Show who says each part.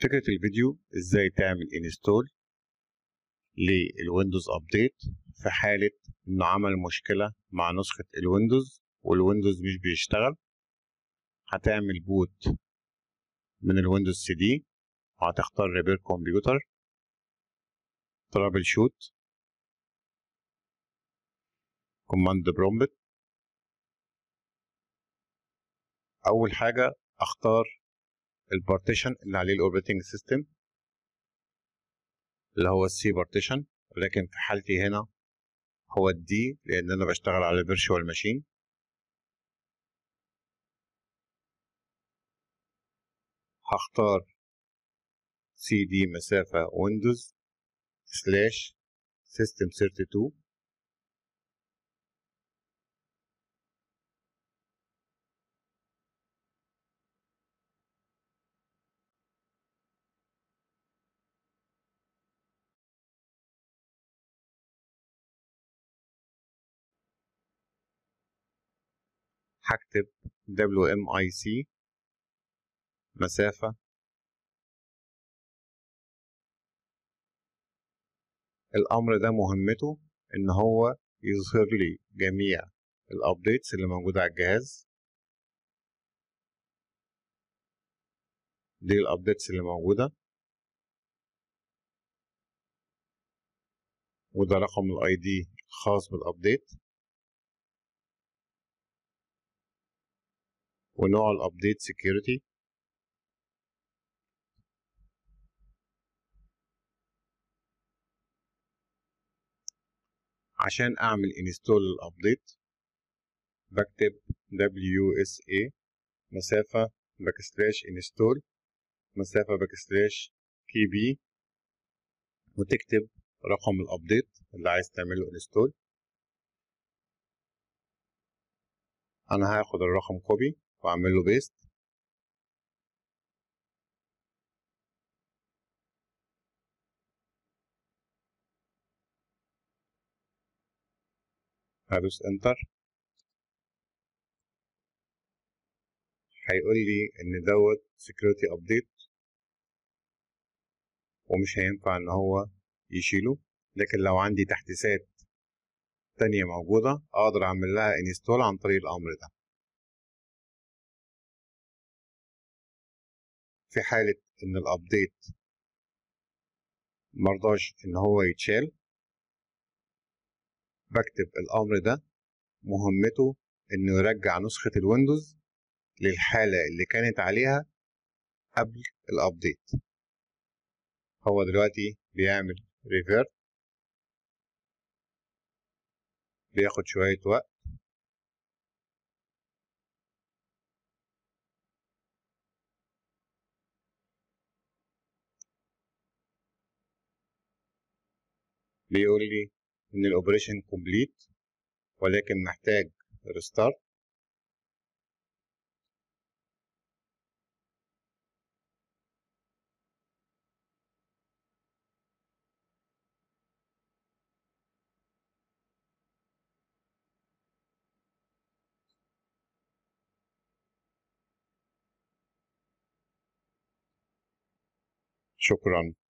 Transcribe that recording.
Speaker 1: فكرة الفيديو ازاي تعمل انستول للويندوز ابديت في حالة انه عمل مشكلة مع نسخة الويندوز والويندوز مش بيشتغل هتعمل بوت من الويندوز سي دي وهتختار ريبير كمبيوتر ترابل شوت كوماند برومبت اول حاجة اختار البارتيشن اللي عليه الاوبريتنج سيستم اللي هو السي بارتيشن لكن في حالتي هنا هو الدي لان انا بشتغل على فيرتشوال ماشين هختار سي دي مسافة ويندوز سلاش سيستم 32 هكتب WMIC مسافة الأمر ده مهمته إن هو يظهر لي جميع الأبديتس اللي موجودة على الجهاز دي الأبديتس اللي موجودة وده رقم الاي دي الخاص بالابديت ونوع الابديت سكيورتي عشان اعمل انستول للابديت بكتب WSA مسافة باك سلاش انستول مسافة باك سلاش كي بي وتكتب رقم الابديت اللي عايز تعمله انستول انا هاخد الرقم كوبي واعمل له بيست هدوس انتر هيقول لي ان دوت سكيورتي ابديت ومش هينفع ان هو يشيله لكن لو عندي تحديثات تانية موجودة اقدر اعمل لها انستول عن طريق الامر ده في حالة ان الابديت مرضاش ان هو يتشال بكتب الامر ده مهمته انه يرجع نسخة الويندوز للحالة اللي كانت عليها قبل الابديت هو دلوقتي بيعمل ريفيرت بياخد شوية وقت بيقول لي ان الاوبريشن كومبليت ولكن محتاج ريستارت شكرا